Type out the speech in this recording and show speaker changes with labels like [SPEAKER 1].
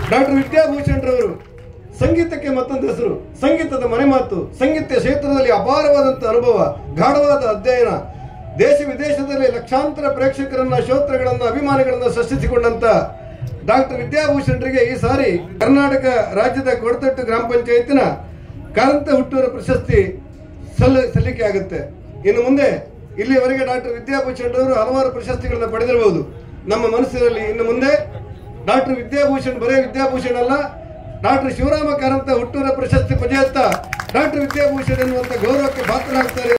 [SPEAKER 1] doctor Vidyabhushan ರವರು ಸಂಗೀತಕ್ಕೆ ಮತ್ತೊಂದು ಹೆಸರು ಸಂಗೀತದ ಮನೆಮಾತು ಸಂಗೀತ ಕ್ಷೇತ್ರದಲ್ಲಿ ಅಪಾರವಾದಂಥ ಅನುಭವ ಗಾಢವಾದ ಅಧ್ಯಯನ ದೇಶ ವಿದೇಶದಲ್ಲಿ ಲಕ್ಷಾಂತರ ಪ್ರೇಕ್ಷಕರನ್ನ ಶ್ರೋತೃಗಳನ್ನ ಅಭಿಮಾನಿಗಳನ್ನ ಸೃಷ್ಟಿಸಿಕೊಂಡಂತ ಡಾಕ್ಟರ್ ವಿದ್ಯಾಭೂಷಣರಿಗೆ ಈ ಸಾರಿ ಕರ್ನಾಟಕ ರಾಜ್ಯದ ಕೊಡತಟ್ಟು ಗ್ರಾಮ ಪಂಚಾಯತಿನ ಕಾರಂತ ಹುಟ್ಟೂರ ಪ್ರಶಸ್ತಿ ಸಲ್ಲ ಸಲ್ಲಿಕೆ ಆಗುತ್ತೆ ಇನ್ನು ಮುಂದೆ ಇಲ್ಲಿವರೆಗೆ ಡಾಕ್ಟರ್ ವಿದ್ಯಾಭೂಷಣ್ ಅವರು ಹಲವಾರು ಪ್ರಶಸ್ತಿಗಳನ್ನ ಪಡೆದಿರಬಹುದು ನಮ್ಮ ಮನಸ್ಸಿನಲ್ಲಿ ಇನ್ನು ಮುಂದೆ ಡಾಕ್ಟರ್ ವಿದ್ಯಾಭೂಷಣ್ ಬರೇ ವಿದ್ಯಾಭೂಷಣ್ ಅಲ್ಲ ಡಾಕ್ಟರ್ ಶಿವರಾಮ ಕಾರಂತ ಹುಟ್ಟೂರ ಪ್ರಶಸ್ತಿ ಪಡೆಯುತ್ತಾ ಡಾಕ್ಟರ್ ವಿದ್ಯಾಭೂಷಣ್ ಎನ್ನುವಂತ ಗೌರವಕ್ಕೆ ಪಾತ್ರರಾಗ್ತಾರೆ